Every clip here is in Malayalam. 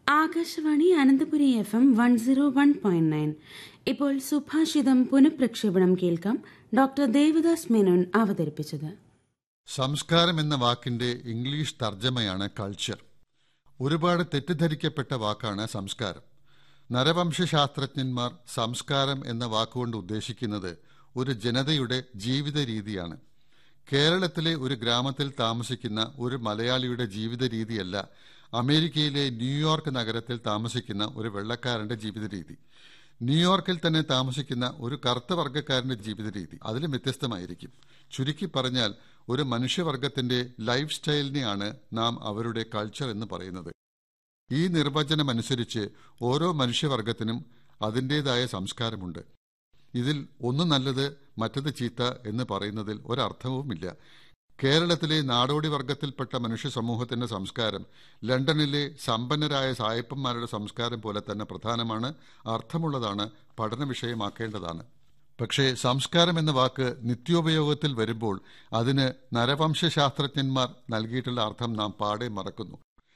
Akashvani Ananthapuri F M one zero one point nine ഇപ്പോൾ സുഭാഷിതം പുനഃപ്രക്ഷേപണം കേൾക്കാം ഡോക്ടർ ദേവദാസ് മേനോൻ അവതരിപ്പിച്ചത് സംസ്കാരം എന്ന വാക്കിന്റെ ഇംഗ്ലീഷ് തർജ്ജമയാണ് കൾച്ചർ ഒരുപാട് തെറ്റിദ്ധരിക്കപ്പെട്ട വാക്കാണ് സംസ്കാരം നരവംശശാസ്ത്രജ്ഞന്മാർ സംസ്കാരം എന്ന വാക്കുകൊണ്ട് ഉദ്ദേശിക്കുന്നത് ഒരു ജനതയുടെ ജീവിത രീതിയാണ് കേരളത്തിലെ ഒരു ഗ്രാമത്തിൽ താമസിക്കുന്ന ഒരു മലയാളിയുടെ ജീവിത രീതിയല്ല അമേരിക്കയിലെ ന്യൂയോർക്ക് നഗരത്തിൽ താമസിക്കുന്ന ഒരു വെള്ളക്കാരന്റെ ജീവിത രീതി ന്യൂയോർക്കിൽ തന്നെ താമസിക്കുന്ന ഒരു കറുത്ത വർഗ്ഗക്കാരന്റെ ജീവിത രീതി അതിലും വ്യത്യസ്തമായിരിക്കും ചുരുക്കി പറഞ്ഞാൽ ഒരു മനുഷ്യവർഗത്തിന്റെ ലൈഫ് സ്റ്റൈലിനെയാണ് നാം അവരുടെ കൾച്ചർ എന്ന് പറയുന്നത് ഈ നിർവചനമനുസരിച്ച് ഓരോ മനുഷ്യവർഗത്തിനും അതിൻ്റെതായ സംസ്കാരമുണ്ട് ഇതിൽ ഒന്ന് നല്ലത് മറ്റത് ചീത്ത എന്ന് പറയുന്നതിൽ ഒരർത്ഥവുമില്ല കേരളത്തിലെ നാടോടി വർഗത്തിൽപ്പെട്ട മനുഷ്യ സമൂഹത്തിന്റെ സംസ്കാരം ലണ്ടനിലെ സമ്പന്നരായ സായപ്പന്മാരുടെ സംസ്കാരം പോലെ തന്നെ പ്രധാനമാണ് അർത്ഥമുള്ളതാണ് പഠന വിഷയമാക്കേണ്ടതാണ് പക്ഷേ സംസ്കാരം എന്ന വാക്ക് നിത്യോപയോഗത്തിൽ വരുമ്പോൾ അതിന് നരവംശശാസ്ത്രജ്ഞന്മാർ നൽകിയിട്ടുള്ള അർത്ഥം നാം പാടെ മറക്കുന്നു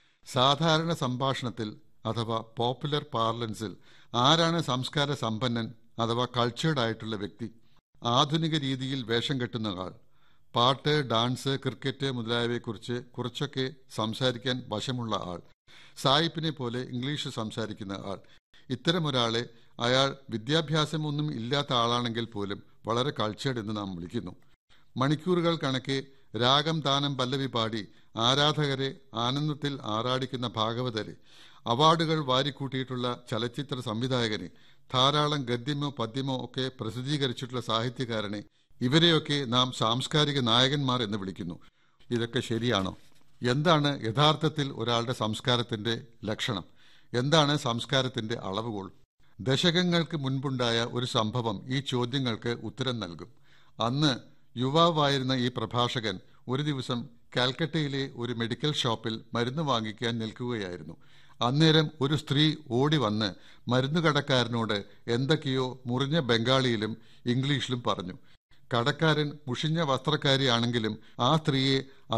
സാധാരണ സംഭാഷണത്തിൽ അഥവാ പോപ്പുലർ പാർലൻസിൽ ആരാണ് സംസ്കാര സമ്പന്നൻ അഥവാ കൾച്ചേർഡ് ആയിട്ടുള്ള വ്യക്തി ആധുനിക രീതിയിൽ വേഷം കെട്ടുന്ന ആൾ പാട്ട് ഡാൻസ് ക്രിക്കറ്റ് മുതലായവയെക്കുറിച്ച് കുറച്ചൊക്കെ സംസാരിക്കാൻ വശമുള്ള ആൾ സായിപ്പിനെ പോലെ ഇംഗ്ലീഷ് സംസാരിക്കുന്ന ആൾ ഇത്തരമൊരാളെ അയാൾ വിദ്യാഭ്യാസമൊന്നും ഇല്ലാത്ത ആളാണെങ്കിൽ പോലും വളരെ കൾച്ചേർഡ് എന്ന് നാം വിളിക്കുന്നു മണിക്കൂറുകൾ കണക്കെ രാഗം ദാനം പല്ലവി പാടി ആരാധകരെ ആനന്ദത്തിൽ ആറാടിക്കുന്ന ഭാഗവതരെ അവാർഡുകൾ വാരിക്കൂട്ടിയിട്ടുള്ള ചലച്ചിത്ര സംവിധായകനെ ധാരാളം ഗദ്യമോ പദ്യമോ ഒക്കെ പ്രസിദ്ധീകരിച്ചിട്ടുള്ള സാഹിത്യകാരനെ ഇവരെയൊക്കെ നാം സാംസ്കാരിക നായകന്മാർ എന്ന് വിളിക്കുന്നു ഇതൊക്കെ ശരിയാണോ എന്താണ് യഥാർത്ഥത്തിൽ ഒരാളുടെ സംസ്കാരത്തിന്റെ ലക്ഷണം എന്താണ് സംസ്കാരത്തിന്റെ അളവുകോൾ ദശകങ്ങൾക്ക് മുൻപുണ്ടായ ഒരു സംഭവം ഈ ചോദ്യങ്ങൾക്ക് ഉത്തരം നൽകും അന്ന് യുവാവായിരുന്ന ഈ പ്രഭാഷകൻ ഒരു ദിവസം കാൽക്കട്ടയിലെ ഒരു മെഡിക്കൽ ഷോപ്പിൽ മരുന്ന് വാങ്ങിക്കാൻ നിൽക്കുകയായിരുന്നു അന്നേരം ഒരു സ്ത്രീ ഓടി വന്ന് മരുന്നുകടക്കാരനോട് എന്തൊക്കെയോ മുറിഞ്ഞ ബംഗാളിയിലും ഇംഗ്ലീഷിലും പറഞ്ഞു കടക്കാരൻ മുഷിഞ്ഞ വസ്ത്രക്കാരിയാണെങ്കിലും ആ സ്ത്രീയെ